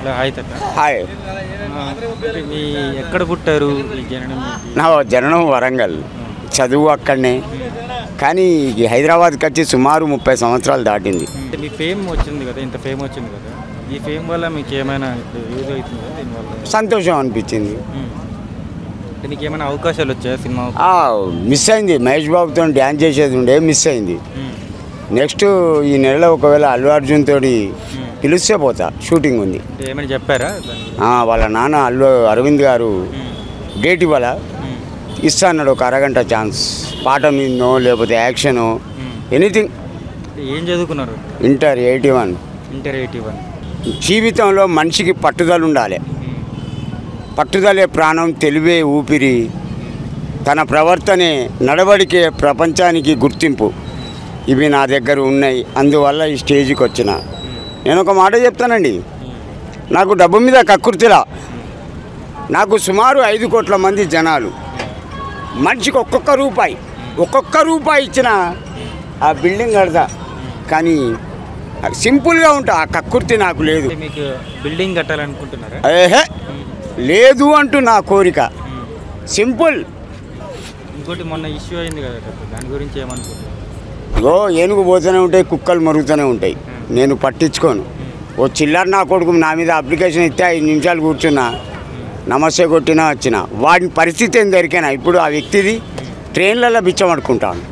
Hello hi తక్క hi ఆ, అంటే మీ ఎక్కడ పుట్టారు ఈ జననం మీకు? నా జననం వరంగల్ చదువు అక్కడనే కానీ ఈ హైదరాబాద్కి వచ్చి సుమారు ముప్పై సంవత్సరాలు దాటింది అంటే మీ ఫేమ్ వచ్చింది కదా ఇంత ఫేమ్ వచ్చింది కదా ఈ ఫేమ్ వల్ల మీకు ఏమైనా ఇప్పుడు యూజ్ అవుతుందా దీనివల్ల సంతోషం అనిపించింది ఉమ్. అంటే నీకు ఏమైనా అవకాశాలు వచ్చాయా సినిమా ఆ, మిస్ అయింది మహేష్ బాబుతో డ్యాన్స్ చేసేది ఉండే మిస్ అయింది ఉమ్. నెక్స్ట్ ఈ నెలలో ఒకవేళ అల్లు అర్జున్ తోటి పిలిస్తే పోతా షూటింగ్ ఉంది అంటే ఏమైనా చెప్పారా దాని గురించి? ఆ, వాళ్ళ నాన్న అల్లు అరవింద్ గారు ఉమ్. డేట్ ఇవ్వాల ఉమ్. ఇస్తా అన్నాడు ఒక అరగంట ఛాన్స్ పాట మీదనో లేకపోతే యాక్షను ఉమ్. ఎనీథింగ్ అంటే ఏం చదువుకున్నారు inter eighty one inter eighty one జీవితంలో మనిషికి పట్టుదల ఉండాలి పట్టుదలే ప్రాణం తెలివే ఊపిరి తన ప్రవర్తనే నడవడికే ప్రపంచానికి గుర్తింపు ఇవి నా దగ్గర ఉన్నాయి అందువల్ల ఈ స్టేజ్కి వచ్చిన నేను ఒక మాట చెప్తానండి నాకు డబ్బు మీద కక్కుర్తిలా నాకు సుమారు ఐదు కోట్ల మంది జనాలు మనిషికి ఒక్కొక్క రూపాయి ఒక్కొక్క రూపాయి ఇచ్చిన ఆ బిల్డింగ్ కడతా కానీ సింపుల్గా ఉంటా ఆ కక్కుర్తి నాకు లేదు అంటే మీకు బిల్డింగ్ కట్టాలనుకుంటున్నారా ఏహే లేదు అంటూ నా కోరిక ఉమ్. సింపుల్ ఇంకోటి మొన్న ఇష్యూ అయింది కదా తప్ప దాని గురించి ఏమనుకుంటున్నారు ఇగో ఏనుగు పోతూనే ఉంటాయి కుక్కలు మరుగుతూనే ఉంటాయి నేను పట్టించుకోను ఓ చిల్లర నా కొడుకు నా మీద అప్లికేషన్ ఇస్తే ఐదు నిమిషాలు కూర్చున్నా నమస్తే కొట్టినా వచ్చిన వాడి పరిస్థితి ఏం దొరికినా ఇప్పుడు ఆ వ్యక్తిది ట్రైన్లలో బిచ్చమడుకుంటాను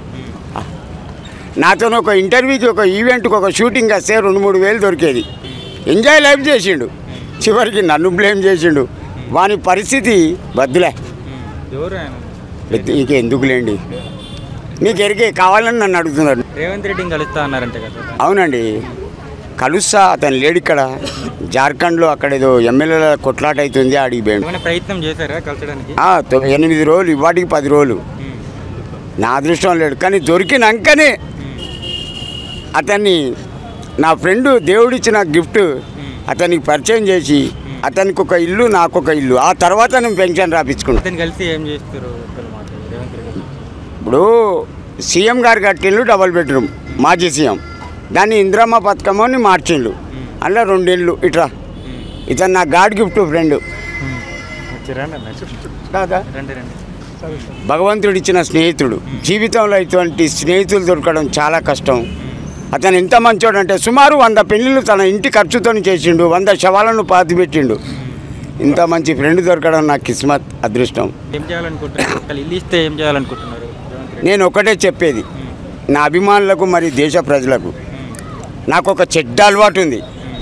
నాతో ఒక ఇంటర్వ్యూకి ఒక ఈవెంట్కి ఒక షూటింగ్ వస్తే రెండు మూడు వేలు దొరికేది ఎంజాయ్ లైఫ్ చేసిండు చివరికి నన్ను బ్లేమ్ చేసిండు వాని పరిస్థితి బద్దులే ఉమ్. ఎవరు ఆయన ఇక ఎందుకులేండి మీకు ఎరికే కావాలని నన్ను అడుగుతున్నారు రేవంత్ రెడ్డిని కలుస్తా అన్నారంటే కదా అవునండి కలుస్తా అతను లేడు ఇక్కడ జార్ఖండ్లో అక్కడ ఏదో ఎమ్మెల్యేల కొట్లాట అవుతుంది ఆడికి పోయాడు. ఏమైనా ప్రయత్నం చేశారా కలచడానికి ఆ తొ- ఎనిమిది రోజులు ఇవాటికి పది రోజులు ఉమ్. నా అదృష్టం లేడు కానీ దొరికినాకనే ఉమ్. అతన్ని నా ఫ్రెండ్ దేవుడిచ్చిన గిఫ్ట్ అతనికి పరిచయం చేసి అతనికి ఒక ఇల్లు నాకు ఒక ఇల్లు ఆ తర్వాత నేను పెన్షన్ రాపించుకుంటా అతను కలిసి ఏం చేస్తారు ఒక్కరు మాట రేవంత్ రెడ్డి ఇప్పుడు సీఎం గారు కట్టిండ్రు డబల్ బెడ్రూమ్ మాజీ సీఎం దాన్ని ఇందిరమ్మ పథకం అని మార్చిండు అందులో రెండేళ్ళు ఇట్రా ఉమ్. ఇతను నా గాడ్ గిఫ్ట్ ఫ్రెండ్ ఉమ్. వచ్చిరా అన్న కాదా రండి రండి భగవంతుడు ఇచ్చిన స్నేహితుడు జీవితంలో ఇటువంటి స్నేహితులు దొరకడం చాలా కష్టం అతను ఎంత మంచోడు అంటే సుమారు వంద పెళ్ళిళ్ళు తన ఇంటి ఖర్చుతో చేసిండు వంద శవాలను పాతిపెట్టిండు ఇంత మంచి ఫ్రెండ్ దొరకడం నా కిస్మత్ అదృష్టం ఏం చేయాలనుకుంటున్నారు ఒకళ్ళు ఇల్లు ఇస్తే ఏం చేయాలనుకుంటున్నారు రేవంత్ రెడ్డి నేను ఒకటే చెప్పేది నా అభిమానులకు మరి దేశ ప్రజలకు నాకు ఒక చెడ్డ అలవాటు ఉంది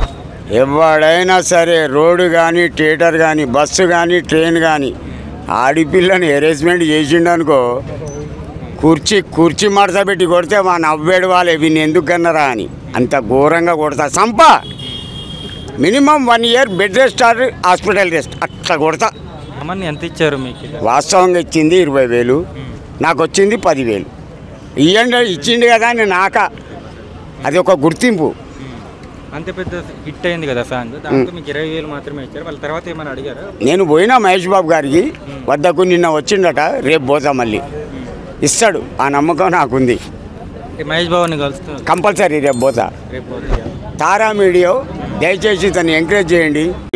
ఎవడైనా సరే రోడ్డు కానీ థియేటర్ కానీ బస్సు కానీ ట్రైన్ కానీ ఆడిపిల్లని హెరేస్మెంట్ చేసిండు అనుకో కుర్చీ కుర్చీ మడత పెట్టి కొడితే మా నవ్వేడు వాళ్ళే వీని ఎందుకు కన్నరా అని అంత ఘోరంగా కొడతా సంప minimum one year bed rest or hospital rest అట్లా కొడతా అమ్మని ఎంత ఇచ్చారు మీకు ఇలా? వాస్తవంగా ఇచ్చింది ఇరవై వేలు నాకు వచ్చింది పదివేలు ఇయ్యండి ఇచ్చిండు కదా అని నాక అది ఒక గుర్తింపు అంత పెద్ద హిట్ అయింది కదా సాంగ్ దాంతో మీకు ఇరవై వేలు మాత్రమే ఇచ్చారు వాళ్ళ తర్వాత ఏమైనా అడిగారా నేను పోయినా మహేష్ బాబు గారికి వద్దకు నిన్న వచ్చిండట రేపు పోతా మళ్ళీ ఇస్తాడు ఆ నమ్మకం నాకుంది అంటే మహేష్ బాబుని కలుస్తున్నారు కంపల్సరీ రేపు పోతా రేపు పోతే. తారా మీడియో దయచేసి తను ఎంకరేజ్ చేయండి